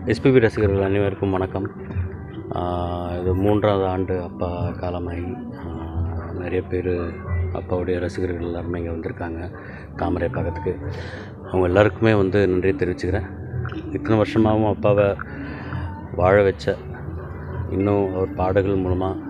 SPB ரசிகர்கள் அனைவருக்கும் வணக்கம் ஆஹ் இது மூன்றாவது ஆண்டு அப்பா காலமாகி ஆஹ் நிறைய பேர் அப்பாவுடைய ரசிகர்கள் எல்லாருமே இங்கே வந்திருக்காங்க தாமரை பார்க்கறதுக்கு அவங்க எல்லாருக்குமே வந்து நன்றி தெரிவிச்சுக்கிறேன் இத்தனை வருஷமாகவும் அப்பாவை வாழ வச்ச இன்னும் அவர் பாடல்கள் மூலமாக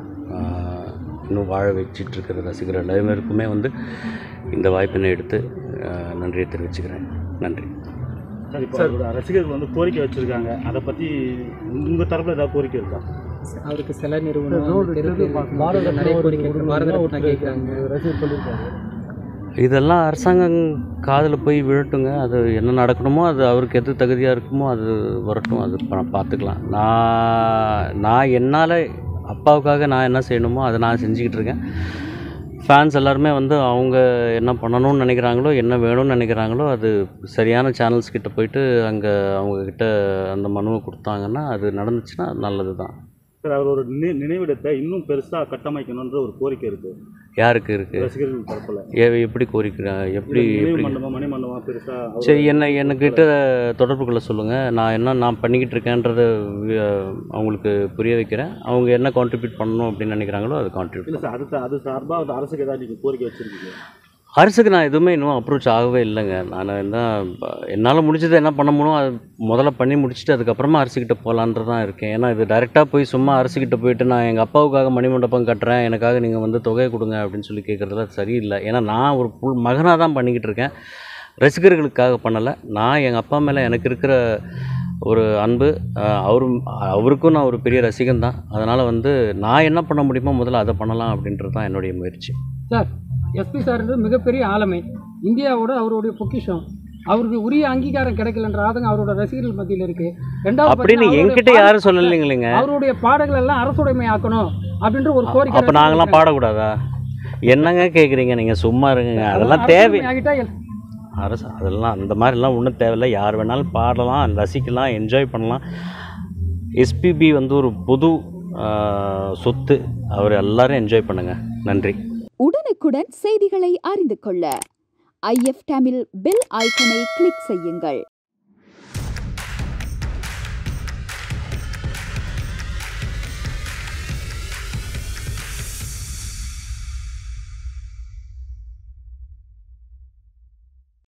இன்னும் வாழ வச்சிட்ருக்கிற ரசிகர்கள் அனைவருக்குமே வந்து இந்த வாய்ப்பினை எடுத்து ஆஹ் நன்றியை தெரிவிச்சுக்கிறேன் நன்றி சார் இப்போ அவரோட ரசிகர்கள் வந்து கோரிக்கை வச்சுருக்காங்க அதை பற்றி உங்கள் தரப்பில் ஏதாவது கோரிக்கை இருக்கா அவருக்கு சில நிறுவனம் தெருக்கு மாடல் நிறைய கோரிக்கை இருக்கு. பாரத ரத்னா கேட்குறாங்க இதெல்லாம் அரசாங்கம் காதில் போய் விழட்டுங்க அது என்ன நடக்கணுமோ அது அவருக்கு எது தகுதியாக இருக்குமோ அது வரட்டும் அது பா பார்த்துக்கலாம் நான் நான் என்னால் அப்பாவுக்காக நான் என்ன செய்யணுமோ அதை நான் செஞ்சுக்கிட்டு இருக்கேன் ஃபேன்ஸ் எல்லாருமே வந்து அவங்க என்ன பண்ணணும்னு நினைக்கிறாங்களோ என்ன வேணும்னு நினைக்கிறாங்களோ அது சரியான சேனல்ஸ் கிட்ட போயிட்டு அங்கே அவங்கக்கிட்ட அந்த மனுவை கொடுத்தாங்கன்னா அது நடந்துச்சுன்னா நல்லது தான் சார் அவரோட நினை நினைவிடத்தை இன்னும் பெருசாக கட்டமைக்கணுன்ற ஒரு கோரிக்கை இருக்குது யாருக்கு இருக்குது ரசிகர்கள் தரப்பில் ஏ எப்படி கோரிக்கிறா எப்படி நினைவு எப்படி மண்டபம் மணி மண்டபம் பெருசாக சரி என்ன என்கிட்ட தொடர்பு கொள்ள சொல்லுங்கள் நான் என்ன நான் பண்ணிக்கிட்டு இருக்கேன்றதை வி- அவங்களுக்கு புரிய வைக்கிறேன் அவங்க என்ன கான்ட்ரிபியூட் பண்ணணும் அப்படின்னு நினைக்கிறாங்களோ அது கான்ட்ரிபியூட் இல்லை சார் அது சா- அது சார்பாக அது அரசுக்கு ஏதாவது நீங்கள் கோரிக்கை வச்சுருக்கீங்க அரசுக்கு நான் எதுவுமே இன்னும் அப்ரோச் ஆகவே இல்லைங்க நான் என்ன என்னால் முடிஞ்சதை என்ன பண்ண முடியும் அது முதல்ல பண்ணி முடிச்சுட்டு அதுக்கப்புறமா அரசுக்கிட்ட போகலான்றது தான் இருக்கேன் ஏன்னா இது டைரெக்டாக போய் சும்மா அரசுக்கிட்ட போயிட்டு நான் எங்கள் அப்பாவுக்காக மணிமண்டபம் கட்டுறேன் எனக்காக நீங்கள் வந்து தொகையை கொடுங்க அப்படின்னு சொல்லி கேட்குறதுல சரியில்லை ஏன்னா நான் ஒரு புல் மகனாக தான் பண்ணிக்கிட்டு இருக்கேன் ரசிகர்களுக்காக பண்ணலை நான் எங்கள் அப்பா மேலே எனக்கு இருக்கிற ஒரு அன்பு அஹ், அவரும் அவருக்கும் நான் ஒரு பெரிய ரசிகன் தான் அதனால் வந்து நான் என்ன பண்ண முடியுமோ முதல்ல அதை பண்ணலாம் அப்படின்றது தான் என்னுடைய முயற்சி சார் எஸ்பி சார்ன்றது மிகப்பெரிய ஆளுமை இந்தியாவோட அவருடைய பொக்கிஷம் அவருக்கு உரிய அங்கீகாரம் கிடைக்கலன்ற ஆதங்கம் அவரோட ரசிகர்கள் மத்தியில் இருக்கு ரெண்டாவது அப்படின்னு பார்த்தீங்கன்னா என்கிட்ட அவருடைய யாரும் சொல்லலைங்களேங்க பாடல் அவருடைய பாடல்கள் எல்லாம் அரசுடைமை ஆக்கணும் அப்படின்ற ஒரு கோரிக்கை அப்போ நாங்களாம் பாடக்கூடாதா என்னங்க கேட்குறீங்க நீங்கள் சும்மா இருங்க அதெல்லாம் தேவை ஆகிட்டா எல்- அரசு அதெல்லாம் அந்த மாதிரிலாம் ஒன்றும் தேவையில்லை யார் வேணாலும் பாடலாம் ரசிக்கலாம் என்ஜாய் பண்ணலாம் எஸ்பிபி வந்து ஒரு புது ஆஹ், சொத்து அவர் எல்லாரும் என்ஜாய் பண்ணுங்கள் நன்றி உடனுக்குடன் செய்திகளை அறிந்து கொள்ள ஐஎஃப் தமிழ் பெல் ஐக்கனை கிளிக் செய்யுங்கள்